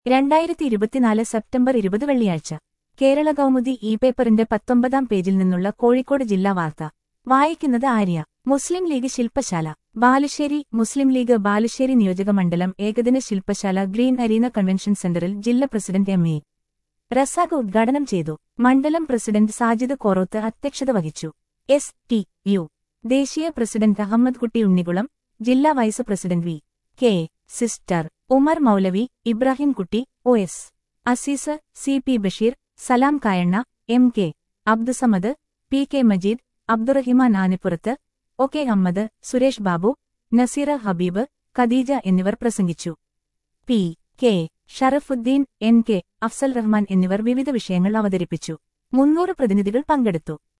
രണ്ടായിരത്തി ഇരുപത്തിനാല് സെപ്റ്റംബർ ഇരുപത് വെള്ളിയാഴ്ച കേരള കൗമുദി ഇ പേപ്പറിന്റെ പത്തൊമ്പതാം പേജിൽ നിന്നുള്ള കോഴിക്കോട് ജില്ലാ വാർത്ത വായിക്കുന്നത് ആര്യ മുസ്ലിം ലീഗ് ശില്പശാല ബാലുശ്ശേരി മുസ്ലിം ലീഗ് ബാലുശ്ശേരി നിയോജക മണ്ഡലം ഏകദിന ശില്പശാല ഗ്രീൻ അരീന കൺവെൻഷൻ സെന്ററിൽ ജില്ലാ പ്രസിഡന്റ് എം എ റസാഖ് ഉദ്ഘാടനം ചെയ്തു മണ്ഡലം പ്രസിഡന്റ് സാജിദ് കോറോത്ത് അധ്യക്ഷത വഹിച്ചു എസ് ടി യു ദേശീയ പ്രസിഡന്റ് അഹമ്മദ് കുട്ടി ഉണ്ണികുളം ജില്ലാ vice president V K sister Umar Maulavi Ibrahim Kutty O S Aziz C P Basheer Salam Kayanna M K Abdussamad P K Majeed Abdurahiman Anippurath O K Ahammed Suresh Babu Naseera Habeeb Khadeeja എന്നിവർ പ്രസംഗിച്ചു P K Sharafuddin N K Afsal Rahman എന്നിവർ വിവിധ വിഷയങ്ങൾ അവതരിപ്പിച്ചു മുന്നൂറ് പ്രതിനിധികൾ പങ്കെടുത്തു